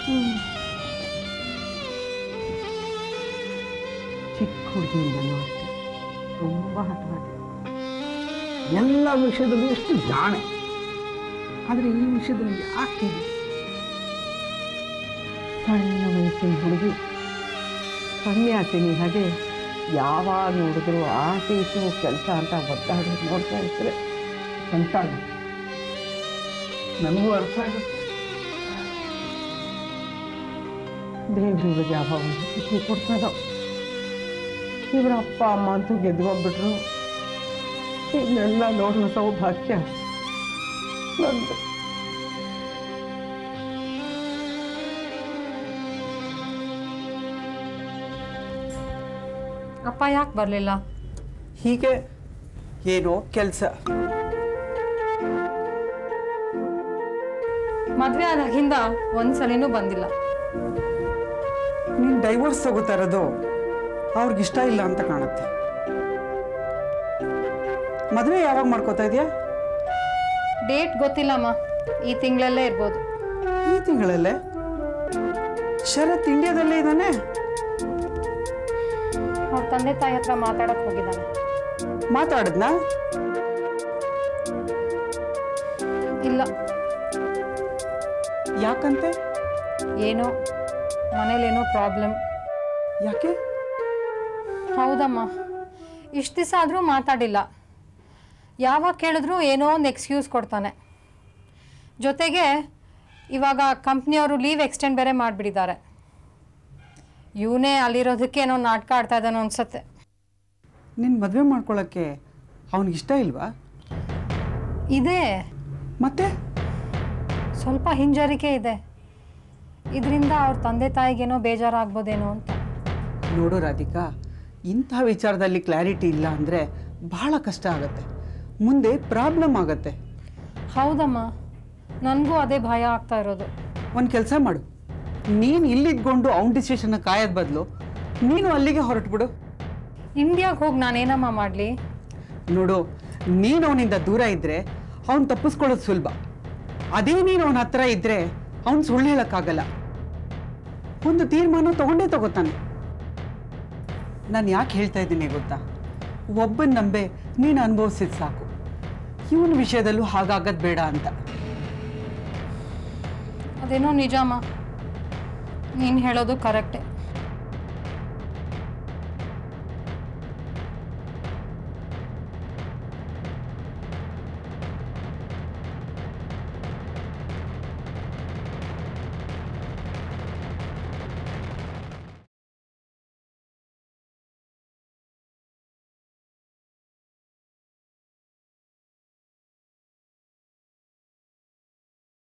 ಚಿಕ್ಕ ಹುಡುಗಿಯಿಂದನೂ ಅಷ್ಟೆ ತುಂಬ ಹಠವಾದ ಎಲ್ಲ ವಿಷಯದಲ್ಲೂ ಎಷ್ಟು ಜಾಣೆ ಆದರೆ ಈ ವಿಷಯದಲ್ಲಿ ಯಾಕೆ ಹೀಗೆ? ಸಣ್ಣ ವಯಸ್ಸಿನ ಹುಡುಗಿ ಸನ್ಯಾಸಿನಿ ಹಾಗೆ ಯಾವಾಗ ನೋಡಿದ್ರು ಆಸೆ ಇತ್ತು ಕೆಲಸ ಅಂತ ಒದ್ದಾಡೋದು ನೋಡ್ತಾ ಇರ್ತಾರೆ ಸಂತಾನ ನನಗೂ ಅರ್ಥ ಆಗುತ್ತೆ ದೇವ್ರು ಇವಳಿಗೆ ಯಾವಾಗ ಖುಷಿ ಕೊಡ್ತಾರೋ ಇವರ ಅಪ್ಪ ಅಮ್ಮ ಅಂತೂ ಗೆದ್ಕೊಂಡ್ಬಿಟ್ರು ಇದನ್ನೆಲ್ಲ ನೋಡುವ ಸೌಭಾಗ್ಯ ನಂದು ಅಪ್ಪ ಯಾಕೆ ಬರಲಿಲ್ಲ ಹೀಗೆ ಏನೋ ಕೆಲಸ ಮದುವೆ ಆದಾಗಿಂದ ಒಂದ್ಸಲಿನೂ ಬಂದಿಲ್ಲ ನೀನು ಡೈವೋರ್ಸ್ ತಗೋತಾ ಇರೋದು ಅವ್ರಿಗಿಷ್ಟ ಇಲ್ಲ ಅಂತ ಕಾಣುತ್ತೆ ಮದುವೆ ಯಾವಾಗ ಮಾಡ್ಕೋತಾ ಇದೆಯಾ ಡೇಟ್ ಗೊತ್ತಿಲ್ಲಮ್ಮ ಈ ತಿಂಗಳಲ್ಲೇ ಇರ್ಬೋದು ಈ ತಿಂಗಳಲ್ಲೇ ಶರತ್ ಇಂಡಿಯಾದಲ್ಲೇ ಇದ್ದಾನೆ ಅವ್ರ ತಂದೆ ತಾಯಿ ಹತ್ರ ಮಾತಾಡಕ್ ಹೋಗಿದ್ದಾನೆ ಮಾತಾಡಿದ್ನಾ ಇಲ್ಲ ಯಾಕಂತೆ ಏನೋ ಮನೇಲೇನೋ ಪ್ರಾಬ್ಲಮ್ ಯಾಕೆ ಹೌದಮ್ಮ ಇಷ್ಟು ದಿವಸ ಆದರೂ ಮಾತಾಡಿಲ್ಲ ಯಾವಾಗ ಕೇಳಿದ್ರು ಏನೋ ಒಂದು ಎಕ್ಸ್ಕ್ಯೂಸ್ ಕೊಡ್ತಾನೆ ಜೊತೆಗೆ ಇವಾಗ ಕಂಪ್ನಿಯವರು ಲೀವ್ ಎಕ್ಸ್ಟೆಂಡ್ ಬೇರೆ ಮಾಡಿಬಿಟ್ಟಿದ್ದಾರೆ ಇವನೇ ಅಲ್ಲಿರೋದಕ್ಕೆ ಏನೋ ನಾಟಕ ಆಡ್ತಾ ಇದ್ದಾನೋ ಅನ್ಸತ್ತೆ ನಿನ್ನ ಮದುವೆ ಮಾಡ್ಕೊಳ್ಳೋಕ್ಕೆ ಅವನಿಗಿಷ್ಟ ಇಲ್ವಾ ಇದೆ ಮತ್ತೆ ಸ್ವಲ್ಪ ಹಿಂಜರಿಕೆ ಇದೆ ಇದರಿಂದ ಅವ್ರ ತಂದೆ ತಾಯಿಗೇನೋ ಬೇಜಾರಾಗ್ಬೋದೇನೋ ಅಂತ ನೋಡು ರಾಧಿಕಾ ಇಂಥ ವಿಚಾರದಲ್ಲಿ ಕ್ಲಾರಿಟಿ ಇಲ್ಲ ಅಂದರೆ ಬಹಳ ಕಷ್ಟ ಆಗುತ್ತೆ ಮುಂದೆ ಪ್ರಾಬ್ಲಮ್ ಆಗುತ್ತೆ ಹೌದಮ್ಮ ನನಗೂ ಅದೇ ಭಯ ಆಗ್ತಾ ಇರೋದು ಒಂದು ಕೆಲಸ ಮಾಡು ನೀನು ಇಲ್ಲಿದ್ಕೊಂಡು ಅವ್ನ ಡಿಸಿಷನ್ನ ಕಾಯೋದ್ ಬದಲು ನೀನು ಅಲ್ಲಿಗೆ ಹೊರಟ್ಬಿಡು ಇಂಡಿಯಾಗೆ ಹೋಗಿ ನಾನೇನಮ್ಮ ಮಾಡಲಿ ನೋಡು ನೀನು ಅವನಿಂದ ದೂರ ಇದ್ದರೆ ಅವ್ನು ತಪ್ಪಿಸ್ಕೊಳ್ಳೋದು ಸುಲಭ ಅದೇ ನೀನು ಅವನ ಹತ್ರ ಇದ್ದರೆ ಅವ್ನು ಸುಳ್ಳು ಹೇಳೋಕ್ಕಾಗಲ್ಲ ಒಂದು ತೀರ್ಮಾನ ತಗೊಂಡೇ ತಗೋತಾನೆ ನಾನು ಯಾಕೆ ಹೇಳ್ತಾ ಇದ್ದೀನಿ ಗೊತ್ತಾ ಒಬ್ಬನ ನಂಬೆ ನೀನು ಅನುಭವಿಸಿದ ಸಾಕು ಇವನ ವಿಷಯದಲ್ಲೂ ಹಾಗಾಗದ್ ಬೇಡ ಅಂತ ಅದೇನೋ ನಿಜಮ್ಮ ನೀನು ಹೇಳೋದು ಕರೆಕ್ಟೇ